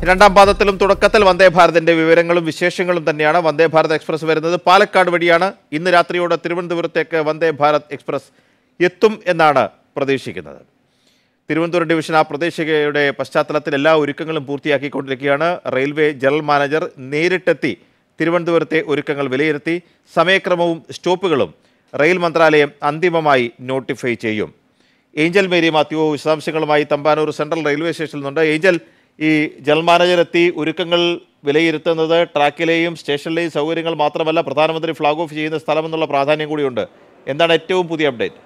രണ്ടാം പാദത്തിലും തുടക്കത്തിൽ വന്ദേ ഭാരതിന്റെ വിവരങ്ങളും വിശേഷങ്ങളും തന്നെയാണ് വന്ദേ ഭാരത് എക്സ്പ്രസ് വരുന്നത് പാലക്കാട് വഴിയാണ് ഇന്ന് രാത്രിയോടെ തിരുവനന്തപുരത്തേക്ക് വന്ദേ ഭാരത് എക്സ്പ്രസ് എത്തും എന്നാണ് പ്രതീക്ഷിക്കുന്നത് തിരുവനന്തപുരം ഡിവിഷൻ ആ പ്രതീക്ഷയുടെ പശ്ചാത്തലത്തിൽ എല്ലാ ഒരുക്കങ്ങളും പൂർത്തിയാക്കിക്കൊണ്ടിരിക്കുകയാണ് റെയിൽവേ ജനറൽ മാനേജർ നേരിട്ടെത്തി തിരുവനന്തപുരത്തെ ഒരുക്കങ്ങൾ വിലയിരുത്തി സമയക്രമവും സ്റ്റോപ്പുകളും റെയിൽ മന്ത്രാലയം അന്തിമമായി നോട്ടിഫൈ ചെയ്യും ഏഞ്ചൽ മേരി മാത്യു വിശദാംശങ്ങളുമായി തമ്പാനൂർ സെൻട്രൽ റെയിൽവേ സ്റ്റേഷനിൽ നിന്നുണ്ട് ഏഞ്ചൽ ഈ ജനറൽ മാനേജർ എത്തി ഒരുക്കങ്ങൾ വിലയിരുത്തുന്നത് ട്രാക്കിലെയും സ്റ്റേഷനിലെയും സൗകര്യങ്ങൾ മാത്രമല്ല പ്രധാനമന്ത്രി ഫ്ലാഗ് ഓഫ് ചെയ്യുന്ന സ്ഥലമെന്നുള്ള പ്രാധാന്യം കൂടിയുണ്ട് എന്താണ് ഏറ്റവും പുതിയ അപ്ഡേറ്റ്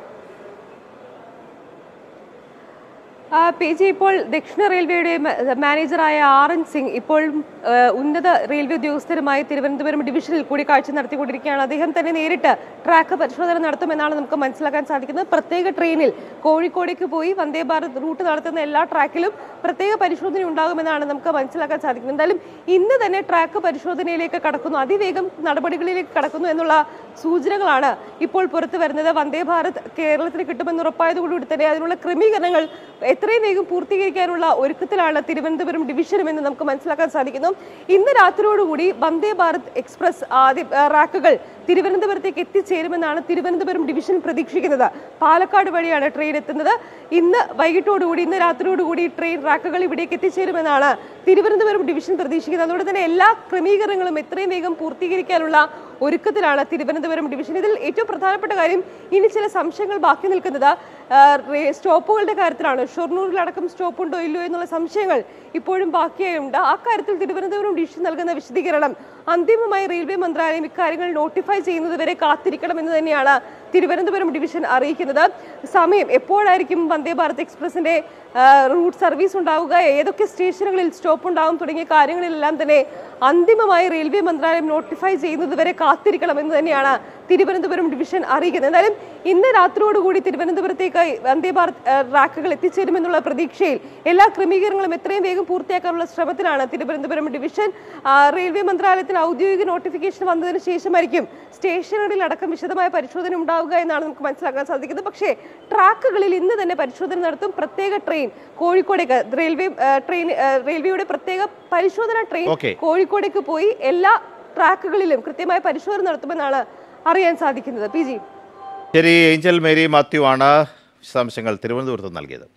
ആ, പി ജി ഇപ്പോൾ ദക്ഷിണ റെയിൽവേയുടെ മ- മാനേജറായ ആർ എൻ സിംഗ് ഇപ്പോൾ ആ, ഉന്നത റെയിൽവേ ഉദ്യോഗസ്ഥരുമായി തിരുവനന്തപുരം ഡിവിഷനിൽ കൂടിക്കാഴ്ച നടത്തിക്കൊണ്ടിരിക്കുകയാണ് അദ്ദേഹം തന്നെ നേരിട്ട് ട്രാക്ക് പരിശോധന നടത്തുമെന്നാണ് നമുക്ക് മനസ്സിലാക്കാൻ സാധിക്കുന്നത് പ്രത്യേക ട്രെയിനിൽ കോഴിക്കോടേക്ക് പോയി വന്ദേ ഭാരത് റൂട്ട് നടത്തുന്ന എല്ലാ ട്രാക്കിലും പ്രത്യേക പരിശോധന ഉണ്ടാകുമെന്നാണ് നമുക്ക് മനസ്സിലാക്കാൻ സാധിക്കുന്നത് എന്തായാലും ഇന്ന് തന്നെ ട്രാക്ക് പരിശോധനയിലേക്ക് കടക്കുന്നു അതിവേഗം നടപടികളിലേക്ക് കടക്കുന്നു എന്നുള്ള സൂചനകളാണ് ഇപ്പോൾ പുറത്തു വരുന്നത് വന്ദേ ഭാരത് കേരളത്തിന് കിട്ടുമെന്ന് ഉറപ്പായതോടുകൂടി തന്നെ അതിനുള്ള ക്രമീകരണങ്ങൾ എത്രയും വേഗം പൂർത്തീകരിക്കാനുള്ള ഒരുക്കത്തിലാണ് തിരുവനന്തപുരം ഡിവിഷനും എന്ന് നമുക്ക് മനസ്സിലാക്കാൻ സാധിക്കുന്നു ഇന്ന് രാത്രിയോടുകൂടി വന്ദേ ഭാരത് എക്സ്പ്രസ് ആദ്യ ആ, റാക്കുകൾ തിരുവനന്തപുരത്തേക്ക് എത്തിച്ചേരുമെന്നാണ് തിരുവനന്തപുരം ഡിവിഷൻ പ്രതീക്ഷിക്കുന്നത് പാലക്കാട് വഴിയാണ് ട്രെയിൻ എത്തുന്നത് ഇന്ന് വൈകിട്ടോടുകൂടി ഇന്ന് രാത്രിയോടുകൂടി ട്രെയിൻ റാക്കുകൾ ഇവിടേക്ക് എത്തിച്ചേരുമെന്നാണ് തിരുവനന്തപുരം ഡിവിഷൻ പ്രതീക്ഷിക്കുന്നത് അതുകൊണ്ട് തന്നെ എല്ലാ ക്രമീകരണങ്ങളും എത്രയും വേഗം പൂർത്തീകരിക്കാനുള്ള ഒരുക്കത്തിലാണ് തിരുവനന്തപുരം ഡിവിഷൻ ഇതിൽ ഏറ്റവും പ്രധാനപ്പെട്ട കാര്യം ഇനി ചില സംശയങ്ങൾ ബാക്കി നിൽക്കുന്നത് ആ, റേ- സ്റ്റോപ്പുകളുടെ കാര്യത്തിലാണ് ഷൊർണൂരിലടക്കം സ്റ്റോപ്പ് ഉണ്ടോ ഇല്ലയോ എന്നുള്ള സംശയങ്ങൾ ഇപ്പോഴും ബാക്കിയായുണ്ട് ആ കാര്യത്തിൽ തിരുവനന്തപുരം ഡിവിഷൻ നൽകുന്ന വിശദീകരണം അന്തിമമായി റെയിൽവേ മന്ത്രാലയം ഇക്കാര്യങ്ങൾ നോട്ടിഫൈ ചെയ്യുന്നത് വരെ കാത്തിരിക്കണം എന്ന് തന്നെയാണ് തിരുവനന്തപുരം ഡിവിഷൻ അറിയിക്കുന്നത് സമയം എപ്പോഴായിരിക്കും വന്ദേ ഭാരത് എക്സ്പ്രസിന്റെ ആ, റൂട്ട് സർവീസ് ഉണ്ടാവുക ഏതൊക്കെ സ്റ്റേഷനുകളിൽ സ്റ്റോപ്പ് ഉണ്ടാവും തുടങ്ങിയ കാര്യങ്ങളിലെല്ലാം തന്നെ അന്തിമമായി റെയിൽവേ മന്ത്രാലയം നോട്ടിഫൈ ചെയ്യുന്നത് വരെ കാത്തിരിക്കണം എന്ന് തന്നെയാണ് തിരുവനന്തപുരം ഡിവിഷൻ അറിയിക്കുന്നത് എന്തായാലും ഇന്ന് രാത്രിയോടുകൂടി തിരുവനന്തപുരത്തേക്ക് വന്ദേ ഭാരത് ആ, റാക്കുകൾ എത്തിച്ചേരുമെന്നുള്ള പ്രതീക്ഷയിൽ എല്ലാ ക്രമീകരണങ്ങളും എത്രയും വേഗം പൂർത്തിയാക്കാനുള്ള ശ്രമത്തിലാണ് തിരുവനന്തപുരം ഡിവിഷൻ ആ, റെയിൽവേ മന്ത്രാലയത്തിന് ഔദ്യോഗിക നോട്ടിഫിക്കേഷൻ വന്നതിന് ശേഷമായിരിക്കും സ്റ്റേഷനുകളിൽ അടക്കം വിശദമായ പരിശോധന ഉണ്ടാവുക എന്നാണ് നമുക്ക് മനസ്സിലാക്കാൻ സാധിക്കുന്നത് പക്ഷേ ട്രാക്കുകളിൽ ഇന്ന് തന്നെ പരിശോധന നടത്തും പ്രത്യേക ട്രെയിൻ കോഴിക്കോടേക്ക് റെയിൽവേ ആ, ട്രെയിൻ ആ, റെയിൽവേയുടെ പ്രത്യേക പരിശോധന ട്രെയിൻ Okay. കോഴിക്കോടേക്ക് പോയി എല്ലാ ട്രാക്കുകളിലും കൃത്യമായ പരിശോധന നടത്തുമെന്നാണ് അറിയാൻ സാധിക്കുന്നത് പി ജി ശരി ഏഞ്ചൽ മേരി മാത്യു ആണ് വിശദാംശങ്ങൾ തിരുവനന്തപുരത്ത് നൽകിയത്